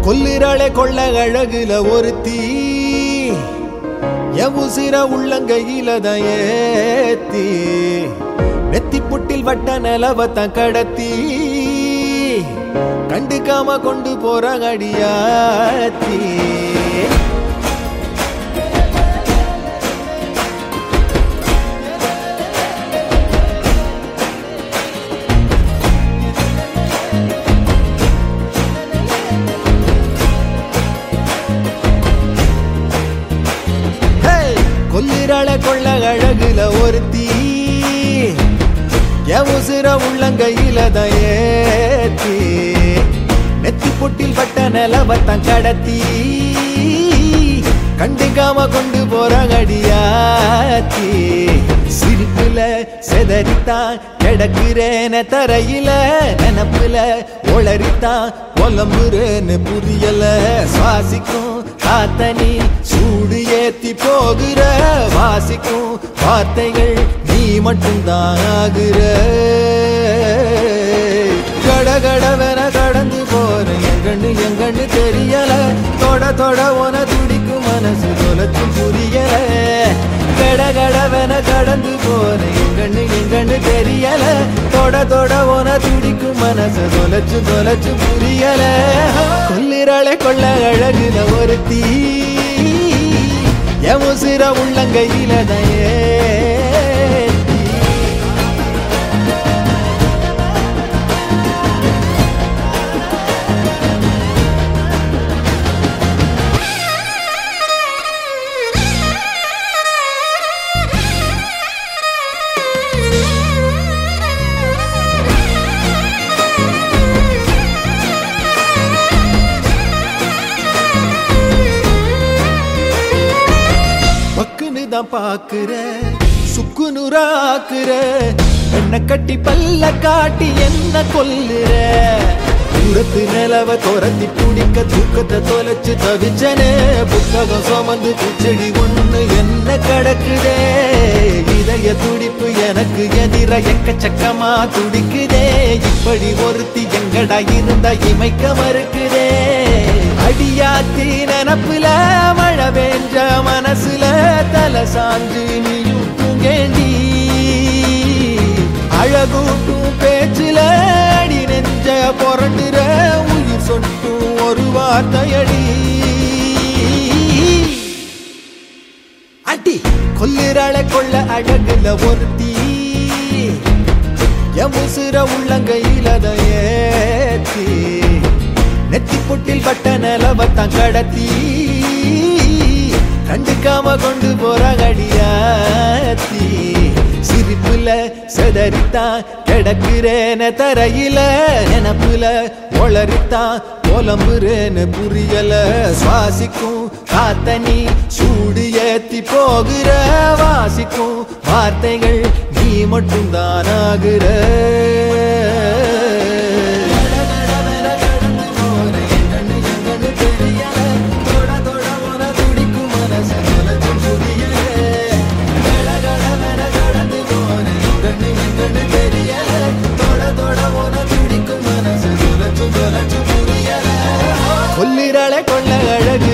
கொல்லிரளை கொள்ள அழகுல ஒருத்தி என் உசிர உள்ளங்கையில தான் ஏத்தி நெத்தி புட்டில் வட்ட நிலவத்தான் கடத்தி கண்டுக்காம கொண்டு போற அடியாத்தி ஹேய்! கொல்லிரள கொள்ள அழகுல ஒருத்தி என் உசிர உள்ளங்கையில தான் ஏத்தி நெத்தி பொட்டில் பட்ட நிலவத்தான் கடத்தி கண்டுக்காம கொண்டு போற அடியாத்தி சிரிப்புல செதறித்தான் கிடக்குறேன தரையில நினப்புல ஒளரித்தான் புலம்புறேன்னு புரியல சுவாசிக்கும் காத்தனி சூடு ஏத்தி போகிற வாசிக்கும் வார்த்தைகள் நீ மட்டும்தான் ஆகுற கடகடவென கடந்து போற எங்கன்னு எங்கன்னு தெரியல தொட தொட உன துடிக்கும் மனசு தொலைச்சும் புரியல கடகடவென கடந்து போற எங்கன்னு எங்கன்னு தெரியல தொட தொட உன துடிக்கும் மனசு தொலைச்சு தொலைச்சு புரியல கொல்லிரளை கொள்ள அழகுல ஒருத்தி என் உசிர உள்ளங்கையில தான் ஏத்தி. பக்குன்னு தான் பாக்குற சுக்கு நுறாக்குற என்ன கட்டி பல்ல காட்டி என்ன கொல்லுற தூரத்து நிலவ துரத்தி பிடிக்க தூக்கத்தை தொலைச்சு தவிச்சனே புத்தகம் சுமந்து பூச்செடி ஒண்ணு என்ன கடக்குதே இதய துடிப்பு எனக்கு எதிர எக்கச்சக்கமா துடிக்குதே இப்படி ஒருத்தி எங்கடா இருந்தா இமைக்க மறுக்குதே அடியாத்தி நினப்புல மழை பெஞ்ச மனசுல தலை சாஞ்சு நீயும் தூங்கேண்டி அழகூட்டும் பேச்சுல அடி நெஞ்ச புரண்டுற உயிர் சொட்டும் ஒரு வார்த்தையடி அடி கொல்லிரள கொள்ள அழகுல ஒருத்தி என் உசுர உள்ளங்கையில தான் ஏத்தி நெத்தி பொட்டில் பட்ட நிலவத்தான் கடத்தி கண்டுக்காம கொண்டு போற அடியாத்தி சிரிப்புல செதறித்தான் கிடக்குறேன தரையில நினப்புல ஒளரித்தான் புலம்புறேன்னு புரியல சுவாசிக்கும் காத்தனி சூடு ஏத்தி போகிற வாசிக்கும் வார்த்தைகள் நீ மட்டும்தான் ஆகுற கொல்லிரளை கொள்ள அழகு